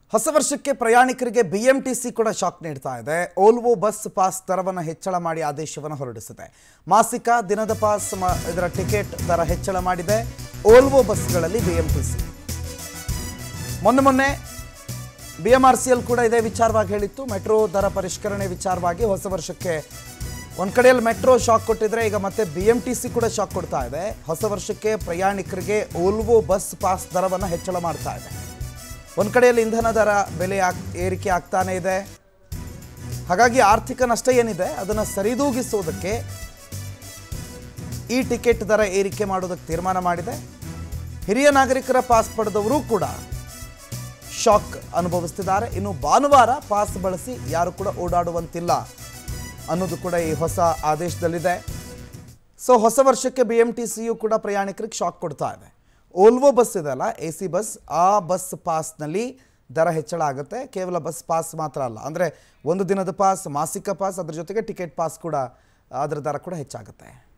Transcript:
ಹೊಸ ವರ್ಷಕ್ಕೆ ಪ್ರಯಾಣಿಕರಿಗೆ ಬಿಎಂಟಿಸಿ ಕೂಡ ಶಾಕ್ ನೀಡ್ತಾ ಇದೆ ಓಲ್ವೋ ಬಸ್ ಪಾಸ್ ದರವನ್ನು ಹೆಚ್ಚಳ ಮಾಡಿ ಆದೇಶವನ್ನು ಹೊರಡಿಸಿದೆ ಮಾಸಿಕ ದಿನದ ಪಾಸ್ ಮ- ಇದರ ಟಿಕೆಟ್ ದರ ಹೆಚ್ಚಳ ಮಾಡಿದೆ ಓಲ್ವೋ ಬಸ್ಗಳಲ್ಲಿ ಬಿಎಂಟಿಸಿ ಮೊನ್ನೆ ಮೊನ್ನೆ B M R C L ಕೂಡ ಇದೇ ವಿಚಾರವಾಗಿ ಹೇಳಿತ್ತು ಮೆಟ್ರೋ ದರ ಪರಿಷ್ಕರಣೆ ವಿಚಾರವಾಗಿ ಹೊಸ ವರ್ಷಕ್ಕೆ ಒಂದು ಕಡೆಯಲ್ಲಿ ಮೆಟ್ರೋ ಶಾಕ್ ಕೊಟ್ಟಿದ್ರೆ ಈಗ ಮತ್ತೆ ಬಿ ಎಂ ಟಿ ಸಿ ಕೂಡ ಶಾಕ್ ಕೊಡ್ತಾ ಇದೆ ಹೊಸ ವರ್ಷಕ್ಕೆ ಪ್ರಯಾಣಿಕರಿಗೆ ಓಲ್ವೋ ಬಸ್ ಪಾಸ್ ದರವನ್ನು ಹೆಚ್ಚಳ ಮಾಡ್ತಾ ಇದೆ ಒಂದು ಕಡೆಯಲ್ಲಿ ಇಂಧನ ದರ ಬೆಲೆ ಆಗ್ ಏರಿಕೆ ಆಗ್ತಾನೇ ಇದೆ ಹಾಗಾಗಿ ಆರ್ಥಿಕ ನಷ್ಟ ಏನಿದೆ ಅದನ್ನು ಸರಿದೂಗಿಸುವುದಕ್ಕೆ ಈ ಟಿಕೆಟ್ ದರ ಏರಿಕೆ ಮಾಡೋದಕ್ಕೆ ತೀರ್ಮಾನ ಮಾಡಿದೆ ಹಿರಿಯ ನಾಗರಿಕರ ಪಾಸ್ ಪಡೆದವರು ಕೂಡ ಶಾಕ್ ಅನುಭವಿಸ್ತಿದ್ದಾರೆ ಇನ್ನು ಭಾನುವಾರ ಪಾಸ್ ಬಳಸಿ ಯಾರು ಕೂಡ ಓಡಾಡುವಂತಿಲ್ಲ ಅನ್ನೋದು ಕೂಡ ಈ ಹೊಸ ಆದೇಶದಲ್ಲಿದೆ ಸೊ ಹೊಸ ವರ್ಷಕ್ಕೆ ಬಿ ಎಂ ಟಿ ಸಿಯು ಕೂಡ ಪ್ರಯಾಣಿಕರಿಗೆ ಶಾಕ್ ಕೊಡ್ತಾ ಇದೆ ಓಲ್ವೋ ಬಸ್ ಇದೆಯಲ್ಲ ಎ ಸಿ ಬಸ್ ಆ ಬಸ್ ಪಾಸ್ನಲ್ಲಿ ದರ ಹೆಚ್ಚಳ ಆಗುತ್ತೆ ಕೇವಲ ಬಸ್ ಪಾಸ್ ಮಾತ್ರ ಅಲ್ಲ ಅಂದರೆ ಒಂದು ದಿನದ ಪಾಸ್ ಮಾಸಿಕ ಪಾಸ್ ಅದ್ರ ಜೊತೆಗೆ ಟಿಕೆಟ್ ಪಾಸ್ ಕೂಡ ಅದರ ದರ ಕೂಡ ಹೆಚ್ಚಾಗುತ್ತೆ